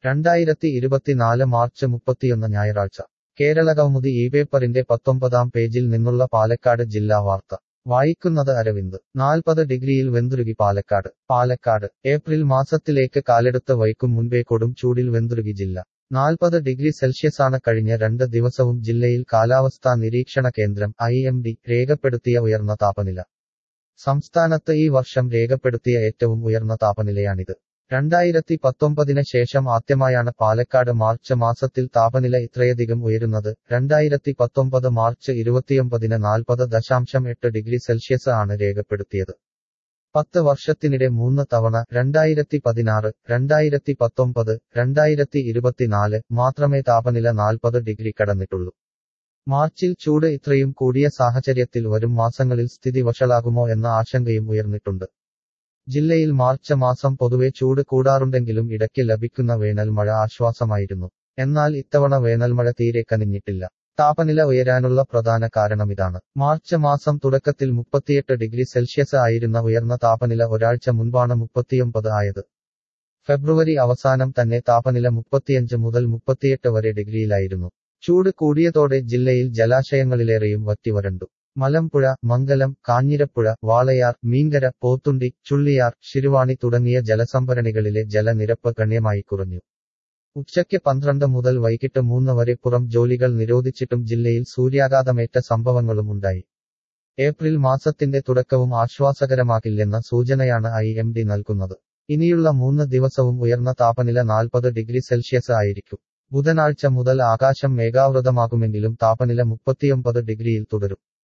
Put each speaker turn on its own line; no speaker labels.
രണ്ടായിരത്തി ഇരുപത്തിനാല് മാർച്ച് മുപ്പത്തിയൊന്ന് ഞായറാഴ്ച കേരള കൗമുദി ഈ പേപ്പറിന്റെ പത്തൊമ്പതാം പേജിൽ നിന്നുള്ള പാലക്കാട് ജില്ലാ വാർത്ത വായിക്കുന്നത് അരവിന്ദ് നാൽപ്പത് ഡിഗ്രിയിൽ വെന്തുരുകി പാലക്കാട് പാലക്കാട് ഏപ്രിൽ മാസത്തിലേക്ക് കാലെടുത്ത് വയ്ക്കും മുൻപേ കൊടും ചൂടിൽ വെന്തുരുകി ജില്ല നാൽപ്പത് ഡിഗ്രി സെൽഷ്യസാണ് കഴിഞ്ഞ രണ്ട് ദിവസവും ജില്ലയിൽ കാലാവസ്ഥാ നിരീക്ഷണ കേന്ദ്രം ഐ എം ഡി രേഖപ്പെടുത്തിയ ഉയർന്ന താപനില സംസ്ഥാനത്ത് ഈ വർഷം രേഖപ്പെടുത്തിയ ഏറ്റവും ഉയർന്ന താപനിലയാണിത് രണ്ടായിരത്തി പത്തൊമ്പതിന് ശേഷം ആദ്യമായാണ് പാലക്കാട് മാർച്ച് മാസത്തിൽ താപനില ഇത്രയധികം ഉയരുന്നത് രണ്ടായിരത്തി പത്തൊമ്പത് മാർച്ച് ഇരുപത്തിയൊമ്പതിന് നാൽപ്പത് ദശാംശം എട്ട് ഡിഗ്രി സെൽഷ്യസ് ആണ് രേഖപ്പെടുത്തിയത് പത്ത് വർഷത്തിനിടെ മൂന്ന് തവണ രണ്ടായിരത്തി പതിനാറ് രണ്ടായിരത്തി പത്തൊമ്പത് രണ്ടായിരത്തി ഇരുപത്തിനാല് മാത്രമേ താപനില നാൽപ്പത് ഡിഗ്രി കടന്നിട്ടുള്ളൂ മാർച്ചിൽ ചൂട് ഇത്രയും കൂടിയ സാഹചര്യത്തിൽ വരും മാസങ്ങളിൽ സ്ഥിതി വഷളാകുമോ എന്ന ആശങ്കയും ഉയർന്നിട്ടുണ്ട് ജില്ലയിൽ മാർച്ച് മാസം പൊതുവെ ചൂട് കൂടാറുണ്ടെങ്കിലും ഇടയ്ക്ക് ലഭിക്കുന്ന വേനൽമഴ ആശ്വാസമായിരുന്നു എന്നാൽ ഇത്തവണ വേനൽമഴ തീരെ കനിഞ്ഞിട്ടില്ല താപനില ഉയരാനുള്ള പ്രധാന കാരണമിതാണ് മാർച്ച് മാസം തുടക്കത്തിൽ മുപ്പത്തിയെട്ട് ഡിഗ്രി സെൽഷ്യസ് ആയിരുന്ന ഉയർന്ന താപനില ഒരാഴ്ച മുൻപാണ് മുപ്പത്തിയൊമ്പത് ആയത് ഫെബ്രുവരി അവസാനം തന്നെ താപനില മുപ്പത്തിയഞ്ച് മുതൽ മുപ്പത്തിയെട്ട് വരെ ഡിഗ്രിയിലായിരുന്നു ചൂട് കൂടിയതോടെ ജില്ലയിൽ ജലാശയങ്ങളിലേറെയും വറ്റിവരണ്ടു മലമ്പുഴ മംഗലം കാഞ്ഞിരപ്പുഴ വാളയാർ മീങ്കര പോത്തുണ്ടി ചുള്ളിയാർ ശിരുവാണി തുടങ്ങിയ ജലസംഭരണികളിലെ ജലനിരപ്പ് ഗണ്യമായി കുറഞ്ഞു ഉച്ചയ്ക്ക് പന്ത്രണ്ട് മുതൽ വൈകിട്ട് മൂന്ന് വരെ പുറം ജോലികൾ നിരോധിച്ചിട്ടും ജില്ലയിൽ സൂര്യാഘാതമേറ്റ സംഭവങ്ങളും ഉണ്ടായി ഏപ്രിൽ മാസത്തിന്റെ തുടക്കവും ആശ്വാസകരമാകില്ലെന്ന സൂചനയാണ് ഐ എം ഡി നൽകുന്നത് ഇനിയുള്ള മൂന്ന് ദിവസവും ഉയർന്ന താപനില നാൽപ്പത് ഡിഗ്രി സെൽഷ്യസ് ആയിരിക്കും ബുധനാഴ്ച മുതൽ ആകാശം മേഘാവൃതമാകുമെങ്കിലും താപനില മുപ്പത്തിയൊമ്പത് ഡിഗ്രിയിൽ തുടരും